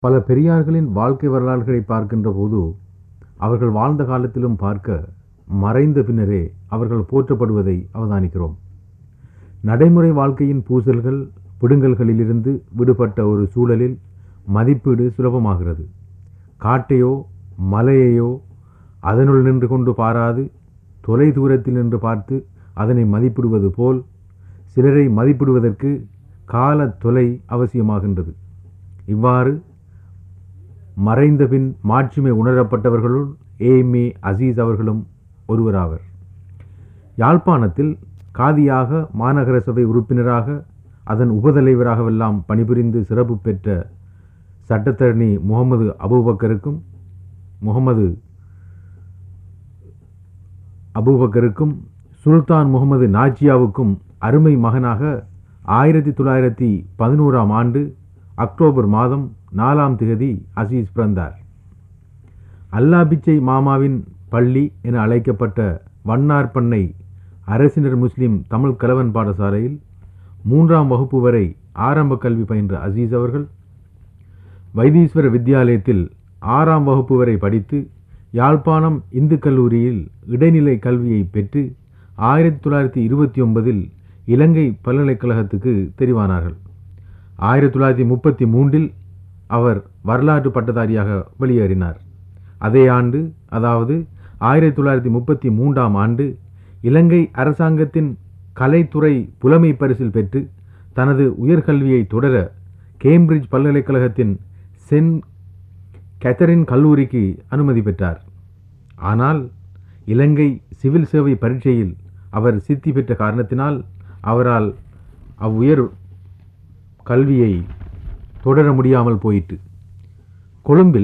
பல பெரியார்களின் வாழ்க்கை வரலாறுகளை பார்க்கின்ற போது அவர்கள் வாழ்ந்த காலத்திலும் பார்க்க மறைந்த பின்னரே அவர்கள் போற்றப்படுவதை அவதானிக்கிறோம் நடைமுறை வாழ்க்கையின் பூசல்கள் பிடுங்கல்களிலிருந்து விடுபட்ட ஒரு சூழலில் மதிப்பீடு சுலபமாகிறது காட்டையோ மலையையோ அதனுள் நின்று கொண்டு பாராது தொலை தூரத்தில் நின்று பார்த்து அதனை மதிப்பிடுவது போல் சிலரை மதிப்பிடுவதற்கு கால தொலை அவசியமாகின்றது இவ்வாறு மறைந்த பின் மாட்சிமை உணரப்பட்டவர்களுள் ஏஎம்ஏ அசீஸ் அவர்களும் ஒருவராவர் யாழ்ப்பாணத்தில் காதியாக மாநகர சபை உறுப்பினராக அதன் உபதலைவராகவெல்லாம் பணிபுரிந்து சிறப்பு பெற்ற சட்டத்தரணி முகமது அபூபக்கருக்கும் முகமது அபூபக்கருக்கும் சுல்தான் முகமது நாஜியாவுக்கும் அருமை மகனாக ஆயிரத்தி தொள்ளாயிரத்தி பதினோராம் ஆண்டு அக்டோபர் மாதம் நாலாம் திகதி அசீஸ் பிறந்தார் அல்லாபிச்சை மாமாவின் பள்ளி என அழைக்கப்பட்ட வண்ணார்பண்ணை அரசினர் முஸ்லிம் தமிழ் கலவன் பாடசாலையில் மூன்றாம் வகுப்பு வரை ஆரம்ப கல்வி பயின்ற அசீஸ் அவர்கள் வைத்தீஸ்வர வித்தியாலயத்தில் ஆறாம் வகுப்பு வரை படித்து யாழ்ப்பாணம் இந்து கல்லூரியில் இடைநிலை கல்வியை பெற்று ஆயிரத்தி தொள்ளாயிரத்தி இருபத்தி ஒன்பதில் இலங்கை பல்கலைக்கழகத்துக்கு தெரிவானார்கள் ஆயிரத்தி தொள்ளாயிரத்தி முப்பத்தி மூன்றில் அவர் வரலாற்று பட்டதாரியாக வெளியேறினார் அதே ஆண்டு அதாவது ஆயிரத்தி தொள்ளாயிரத்தி முப்பத்தி மூன்றாம் ஆண்டு இலங்கை அரசாங்கத்தின் கலைத்துறை புலமை பரிசில் பெற்று தனது உயர்கல்வியை தொடர கேம்பிரிட்ஜ் பல்கலைக்கழகத்தின் சென்ட் கேத்தரின் கல்லூரிக்கு அனுமதி பெற்றார் ஆனால் இலங்கை சிவில் சேவை பரீட்சையில் அவர் சித்தி பெற்ற காரணத்தினால் அவரால் அவ்வுயர் கல்வியை தொடர முடியாமல் போயிற்று கொழும்பில்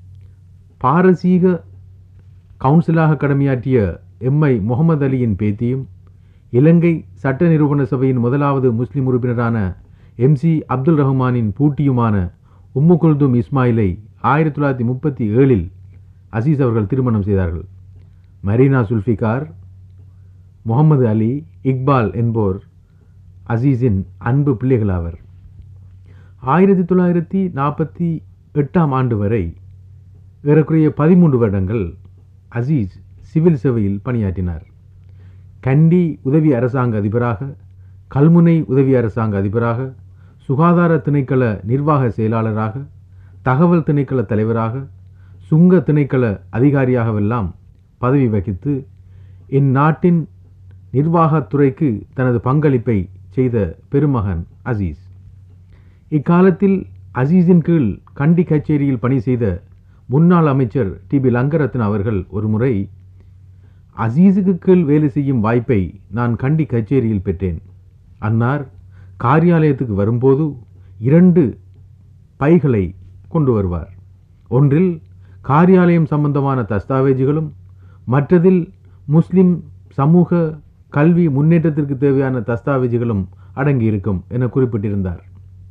பாரசீக கவுன்சிலாக கடமையாற்றிய எம்ஐ முகமது அலியின் பேத்தியும் இலங்கை சட்ட நிரூபண சபையின் முதலாவது முஸ்லிம் உறுப்பினரான எம்சி அப்துல் ரஹ்மானின் பூட்டியுமான உம்மு குல்தும் இஸ்மாயிலை ஆயிரத்தி தொள்ளாயிரத்தி முப்பத்தி ஏழில் அசீஸ் அவர்கள் திருமணம் செய்தார்கள் மரீனா சுல்ஃபிகார் முகமது அலி இக்பால் என்போர் அசீஸின் அன்பு பிள்ளைகளாவர் ஆயிரத்தி தொள்ளாயிரத்தி நாற்பத்தி எட்டாம் ஆண்டு வரை ஏறக்குறைய பதிமூன்று வருடங்கள் அசீஸ் சிவில் சேவையில் பணியாற்றினார் கண்டி உதவி அரசாங்க அதிபராக கல்முனை உதவி அரசாங்க அதிபராக சுகாதார திணைக்கள நிர்வாக செயலாளராக தகவல் திணைக்கள தலைவராக சுங்க திணைக்கள அதிகாரியாகவெல்லாம் பதவி வகித்து இந்நாட்டின் நிர்வாகத்துறைக்கு தனது பங்களிப்பை செய்த பெருமகன் அசீஸ் இக்காலத்தில் அசீஸின் கீழ் கண்டி கச்சேரியில் பணி செய்த முன்னாள் அமைச்சர் டி பி லங்கரத்ன அவர்கள் ஒருமுறை அசீஸுக்கு கீழ் வேலை செய்யும் வாய்ப்பை நான் கண்டி கச்சேரியில் பெற்றேன் அன்னார் காரியாலயத்துக்கு வரும்போது இரண்டு பைகளை கொண்டு வருவார் ஒன்றில் காரியாலயம் சம்பந்தமான தஸ்தாவேஜுகளும் மற்றதில் முஸ்லிம் சமூக கல்வி முன்னேற்றத்திற்கு தேவையான தஸ்தாவேஜுகளும் அடங்கியிருக்கும் என குறிப்பிட்டிருந்தார்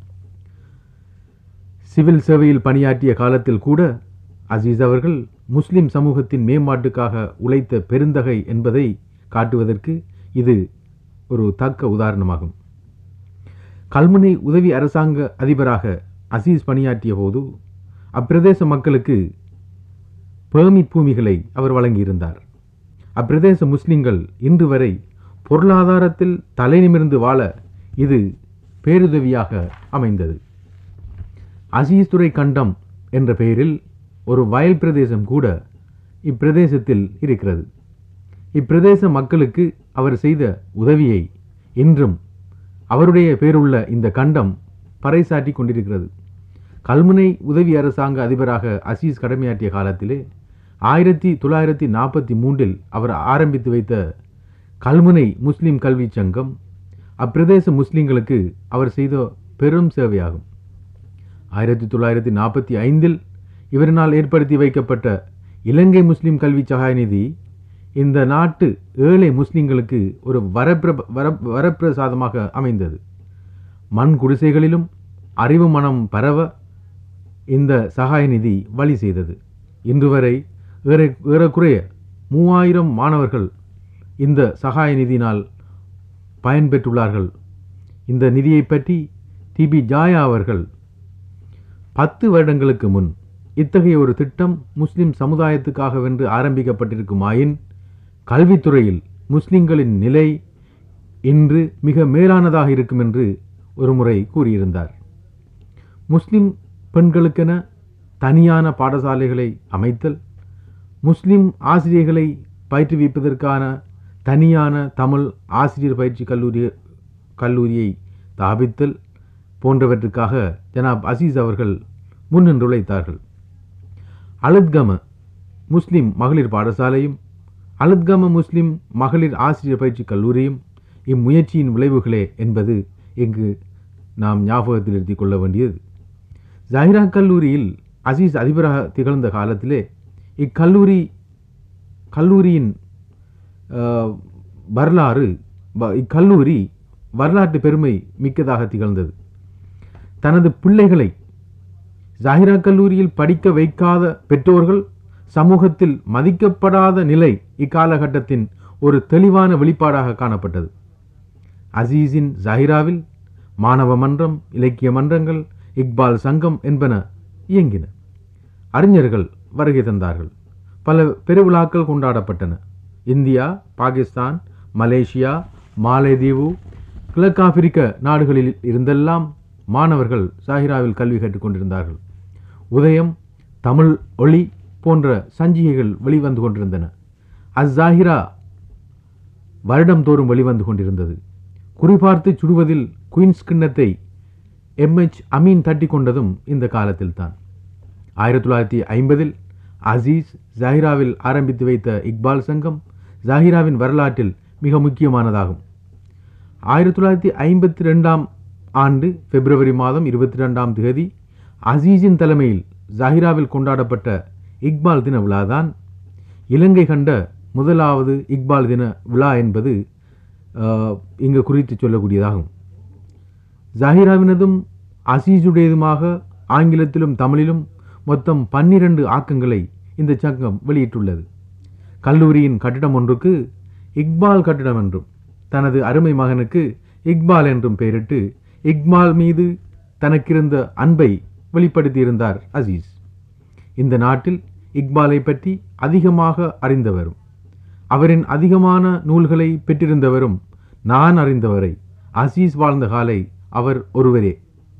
சிவில் சேவையில் பணியாற்றிய காலத்தில் கூட அசீஸ் அவர்கள் முஸ்லிம் சமூகத்தின் மேம்பாட்டுக்காக உழைத்த பெருந்தகை என்பதை காட்டுவதற்கு இது ஒரு தக்க உதாரணமாகும் கல்முனை உதவி அரசாங்க அதிபராக அசீஸ் பணியாற்றிய போது அப்பிரதேச மக்களுக்கு பேர்மிட் பூமிகளை அவர் வழங்கியிருந்தார் அப்பிரதேச முஸ்லிம்கள் இன்று வரை பொருளாதாரத்தில் தலைநிமிர்ந்து வாழ இது பேருதவியாக அமைந்தது அசீஸ் துறை கண்டம் என்ற பெயரில் ஒரு வயல் பிரதேசம் கூட இப்பிரதேசத்தில் இருக்கிறது இப்பிரதேச மக்களுக்கு அவர் செய்த உதவியை இன்றும் அவருடைய பேருள்ள இந்த கண்டம் பறைசாற்றி கொண்டிருக்கிறது கல்முனை உதவி அரசாங்க அதிபராக அசீஸ் கடமையாற்றிய காலத்திலே ஆயிரத்தி தொள்ளாயிரத்தி நாற்பத்தி மூன்றில் அவர் ஆரம்பித்து வைத்த கல்முனை முஸ்லிம் கல்வி சங்கம் அப்பிரதேச முஸ்லிம்களுக்கு அவர் செய்த பெரும் சேவையாகும் ஆயிரத்தி தொள்ளாயிரத்தி நாற்பத்தி ஐந்தில் இவரினால் ஏற்படுத்தி வைக்கப்பட்ட இலங்கை முஸ்லிம் கல்வி சகாய நிதி இந்த நாட்டு ஏழை முஸ்லிம்களுக்கு ஒரு வரப்பிர வர வரப்பிரசாதமாக அமைந்தது மண் குடிசைகளிலும் அறிவு மனம் பரவ இந்த சகாய நிதி வழி செய்தது இன்று வரை ஏற ஏறக்குறைய மூவாயிரம் மாணவர்கள் இந்த சகாய நிதியினால் பயன்பெற்றுள்ளார்கள் இந்த நிதியை பற்றி டிபி ஜாயா அவர்கள் பத்து வருடங்களுக்கு முன் இத்தகைய ஒரு திட்டம் முஸ்லிம் சமுதாயத்துக்காகவென்று ஆரம்பிக்கப்பட்டிருக்குமாயின் கல்வித்துறையில் முஸ்லிம்களின் நிலை இன்று மிக மேலானதாக இருக்கும் என்று ஒருமுறை கூறியிருந்தார் முஸ்லிம் பெண்களுக்கென தனியான பாடசாலைகளை அமைத்தல் முஸ்லிம் ஆசிரியர்களை பயிற்றுவிப்பதற்கான தனியான தமிழ் ஆசிரியர் பயிற்சி கல்லூரி கல்லூரியை ஸ்தாபித்தல் போன்றவற்றுக்காக ஜனாப் அசீஸ் அவர்கள் முன்னின்று உழைத்தார்கள் அலத்கம முஸ்லிம் மகளிர் பாடசாலையும் அலத்கம முஸ்லிம் மகளிர் ஆசிரியர் பயிற்சி கல்லூரியும் இம்முயற்சியின் விளைவுகளே என்பது இங்கு நாம் ஞாபகத்தில் நிறுத்திக் கொள்ள வேண்டியது ஜஹிரா கல்லூரியில் அசீஸ் அதிபராக திகழ்ந்த காலத்திலே இக்கல்லூரி கல்லூரியின் அஹ், வரலாறு வ- இக்கல்லூரி வரலாற்று பெருமை மிக்கதாக திகழ்ந்தது தனது பிள்ளைகளை ஜாகிரா கல்லூரியில் படிக்க வைக்காத பெற்றோர்கள் சமூகத்தில் மதிக்கப்படாத நிலை இக்காலகட்டத்தின் ஒரு தெளிவான வெளிப்பாடாக காணப்பட்டது அசீஸின் ஜாகிராவில் மாணவ மன்றம் இலக்கிய மன்றங்கள் இக்பால் சங்கம் என்பன இயங்கின அறிஞர்கள் வருகை தந்தார்கள் பல பெருவிழாக்கள் கொண்டாடப்பட்டன இந்தியா பாகிஸ்தான் மலேசியா மாலைதீவு கிழக்காப்பிரிக்க நாடுகளில் இருந்தெல்லாம் மாணவர்கள் சாஹிராவில் கல்வி கற்றுக்கொண்டிருந்தார்கள் உதயம் தமிழ் ஒளி போன்ற சஞ்சிகைகள் வெளிவந்து கொண்டிருந்தன அஸ்ஸாஹிரா வருடம்தோறும் வெளிவந்து கொண்டிருந்தது குறிபார்த்து சுடுவதில் குயின்ஸ் கிண்ணத்தை எம்எச் அமீன் தட்டி கொண்டதும் இந்த காலத்தில்தான் ஆயிரத்தி தொள்ளாயிரத்தி ஐம்பதில் அசீஸ் ஜாஹிராவில் ஆரம்பித்து வைத்த இக்பால் சங்கம் ஜாஹிராவின் வரலாற்றில் மிக முக்கியமானதாகும் ஆயிரத்தி தொள்ளாயிரத்தி ஐம்பத்தி ரெண்டாம் ஆண்டு பிப்ரவரி மாதம் இருபத்தி ரெண்டாம் தேதி அசீஸின் தலைமையில் ஜாஹிராவில் கொண்டாடப்பட்ட இக்பால் தின விழாதான் இலங்கை கண்ட முதலாவது இக்பால் தின விழா என்பது ஆஹ், இங்கு குறித்து சொல்லக்கூடியதாகும் ஜாஹிராவினதும் அசீஸுடையதுமாக ஆங்கிலத்திலும் தமிழிலும் மொத்தம் பன்னிரண்டு ஆக்கங்களை இந்த சங்கம் வெளியிட்டுள்ளது கல்லூரியின் கட்டிடம் ஒன்றுக்கு இக்பால் கட்டிடம் என்றும் தனது அருமை மகனுக்கு இக்பால் என்றும் பெயரிட்டு இக்பால் மீது தனக்கிருந்த அன்பை வெளிப்படுத்தியிருந்தார் அசீஸ் இந்த நாட்டில் இக்பாலை பற்றி அதிகமாக அறிந்தவரும் அவரின் அதிகமான நூல்களை பெற்றிருந்தவரும் நான் அறிந்தவரை அசீஸ் வாழ்ந்த காலை அவர் ஒருவரே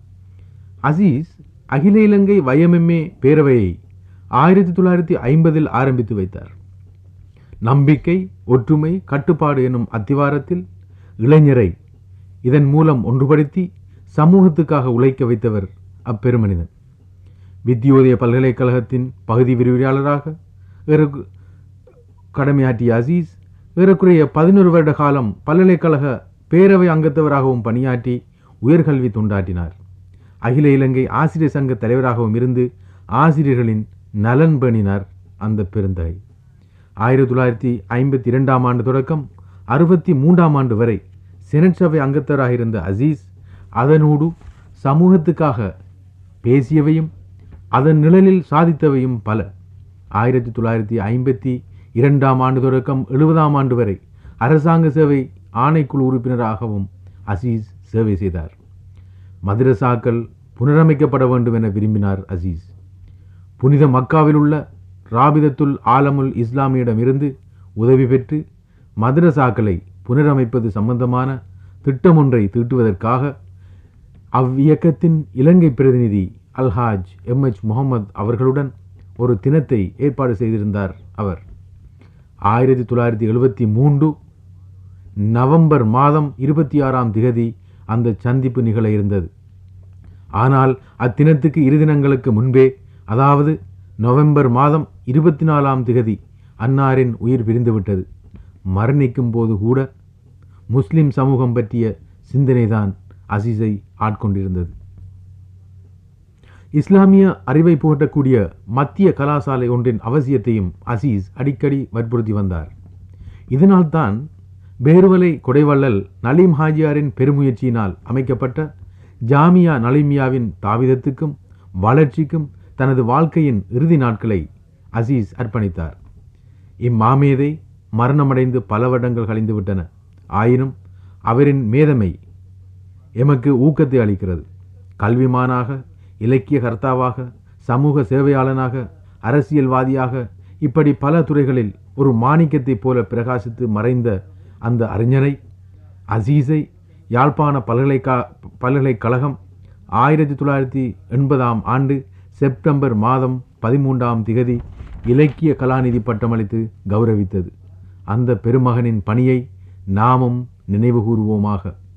அசீஸ் அகில இலங்கை வயமெம்மே பேரவையை ஆயிரத்தி தொள்ளாயிரத்தி ஐம்பதில் ஆரம்பித்து வைத்தார் நம்பிக்கை ஒற்றுமை கட்டுப்பாடு எனும் அத்திவாரத்தில் இளைஞரை இதன் மூலம் ஒன்றுபடுத்தி சமூகத்துக்காக உழைக்க வைத்தவர் அப்பெருமனிதன் வித்யோதய பல்கலைக்கழகத்தின் பகுதி விரிவுரையாளராக ஏறக்கு- கடமையாற்றிய அசீஸ் ஏறக்குறைய பதினொரு வருட காலம் பல்கலைக்கழக பேரவை அங்கத்தவராகவும் பணியாற்றி உயர்கல்வி தொண்டாற்றினார் அகில இலங்கை ஆசிரியர் சங்க தலைவராகவும் இருந்து ஆசிரியர்களின் நலன் பேணினார் அந்த பெருந்தகை ஆயிரத்தி தொள்ளாயிரத்தி ஐம்பத்தி இரண்டாம் ஆண்டு தொடக்கம் அறுபத்தி மூன்றாம் ஆண்டு வரை செனட் சபை அங்கத்தவராக இருந்த அசீஸ் அதனோடு சமூகத்துக்காக பேசியவையும் அதன் நிழலில் சாதித்தவையும் பல ஆயிரத்தி தொள்ளாயிரத்தி ஐம்பத்தி இரண்டாம் ஆண்டு தொடக்கம் எழுபதாம் ஆண்டு வரை அரசாங்க சேவை ஆணைக்குழு உறுப்பினராகவும் அசீஸ் சேவை செய்தார் மதரசாக்கள் புனரமைக்கப்பட வேண்டும் என விரும்பினார் அசீஸ் புனித மக்காவில் உள்ள ராபிதத்துல் ஆலமுல் இஸ்லாமியிடமிருந்து உதவி பெற்று மதரசாக்களை புனரமைப்பது சம்பந்தமான திட்டம் ஒன்றை தீட்டுவதற்காக அவ்வியக்கத்தின் இலங்கை பிரதிநிதி அல்ஹாஜ் எம் எச் முகமது அவர்களுடன் ஒரு தினத்தை ஏற்பாடு செய்திருந்தார் அவர் ஆயிரத்தி தொள்ளாயிரத்தி எழுபத்தி மூன்று நவம்பர் மாதம் இருபத்தி ஆறாம் திகதி அந்த சந்திப்பு நிகழ இருந்தது ஆனால் அத்தினத்துக்கு இரு தினங்களுக்கு முன்பே அதாவது நவம்பர் மாதம் இருபத்தி நாலாம் திகதி அன்னாரின் உயிர் பிரிந்துவிட்டது மரணிக்கும் போது கூட முஸ்லிம் சமூகம் பற்றிய சிந்தனைதான் அசீஸை ஆட்கொண்டிருந்தது இஸ்லாமிய அறிவை புகட்டக்கூடிய மத்திய கலாசாலை ஒன்றின் அவசியத்தையும் அசீஸ் அடிக்கடி வற்புறுத்தி வந்தார் இதனால்தான் பேருவலை கொடைவள்ளல் நலீம் ஹாஜியாரின் பெருமுயற்சியினால் அமைக்கப்பட்ட ஜாமியா நலிமியாவின் தாவிதத்துக்கும் வளர்ச்சிக்கும் தனது வாழ்க்கையின் இறுதி நாட்களை அசீஸ் அர்ப்பணித்தார் இம்மாமேதை மரணமடைந்து பல வருடங்கள் கழிந்துவிட்டன ஆயினும் அவரின் மேதமை எமக்கு ஊக்கத்தை அளிக்கிறது கல்விமானாக இலக்கிய கர்த்தாவாக சமூக சேவையாளனாக அரசியல்வாதியாக இப்படி பல துறைகளில் ஒரு மாணிக்கத்தைப் போல பிரகாசித்து மறைந்த அந்த அறிஞரை அசீஸை யாழ்ப்பாண பல்கலைக்கா பல்கலைக்கழகம் ஆயிரத்தி தொள்ளாயிரத்தி எண்பதாம் ஆண்டு செப்டம்பர் மாதம் பதிமூன்றாம் திகதி இலக்கிய கலாநிதி பட்டமளித்து கௌரவித்தது அந்த பெருமகனின் பணியை நாமும் நினைவுகூர்வோமாக